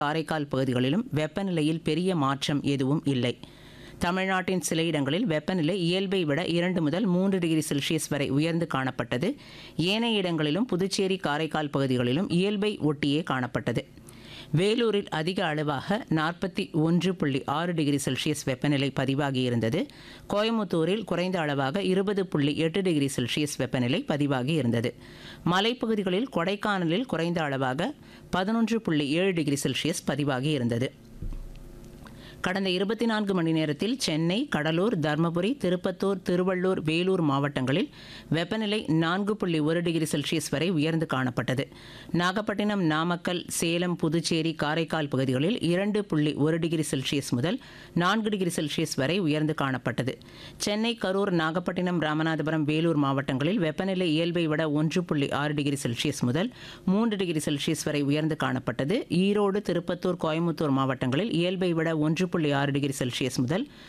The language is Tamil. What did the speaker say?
காரைக்கால் பகுதிகளிலும் வெப்பநிலையில் பெரிய மாற்றம் எதுவும் இல்லை தமிழ்நாட்டின் சில இடங்களில் வெப்பநிலை இயல்பை விட இரண்டு முதல் மூன்று டிகிரி செல்சியஸ் வரை உயர்ந்து காணப்பட்டது ஏனைய இடங்களிலும் புதுச்சேரி காரைக்கால் பகுதிகளிலும் இயல்பை ஒட்டியே காணப்பட்டது வேலூரில் அதிக அளவாக நாற்பத்தி ஒன்று புள்ளி ஆறு டிகிரி செல்சியஸ் வெப்பநிலை பதிவாகியிருந்தது கோயமுத்தூரில் குறைந்த அளவாக இருபது புள்ளி எட்டு டிகிரி செல்சியஸ் வெப்பநிலை பதிவாகி இருந்தது மலைப்பகுதிகளில் கொடைக்கானலில் குறைந்த அளவாக பதினொன்று புள்ளி ஏழு டிகிரி செல்சியஸ் பதிவாகி இருந்தது கடந்த இருபத்தி நான்கு மணி நேரத்தில் சென்னை கடலூர் தருமபுரி திருப்பத்தூர் திருவள்ளூர் வேலூர் மாவட்டங்களில் வெப்பநிலை நான்கு புள்ளி ஒரு டிகிரி செல்சியஸ் வரை உயர்ந்து காணப்பட்டது நாகப்பட்டினம் நாமக்கல் சேலம் புதுச்சேரி காரைக்கால் பகுதிகளில் இரண்டு புள்ளி ஒரு டிகிரி செல்சியஸ் முதல் நான்கு டிகிரி செல்சியஸ் வரை உயர்ந்து காணப்பட்டது சென்னை கரூர் நாகப்பட்டினம் ராமநாதபுரம் வேலூர் மாவட்டங்களில் வெப்பநிலை இயல்பை விட ஒன்று புள்ளி ஆறு டிகிரி செல்சியஸ் முதல் மூன்று டிகிரி செல்சியஸ் வரை உயர்ந்து காணப்பட்டது ஈரோடு திருப்பத்தூர் கோயமுத்தூர் மாவட்டங்களில் இயல்பை விட ஒன்று புள்ளி ஆறு டிகிரி செல்சியஸ் முதல்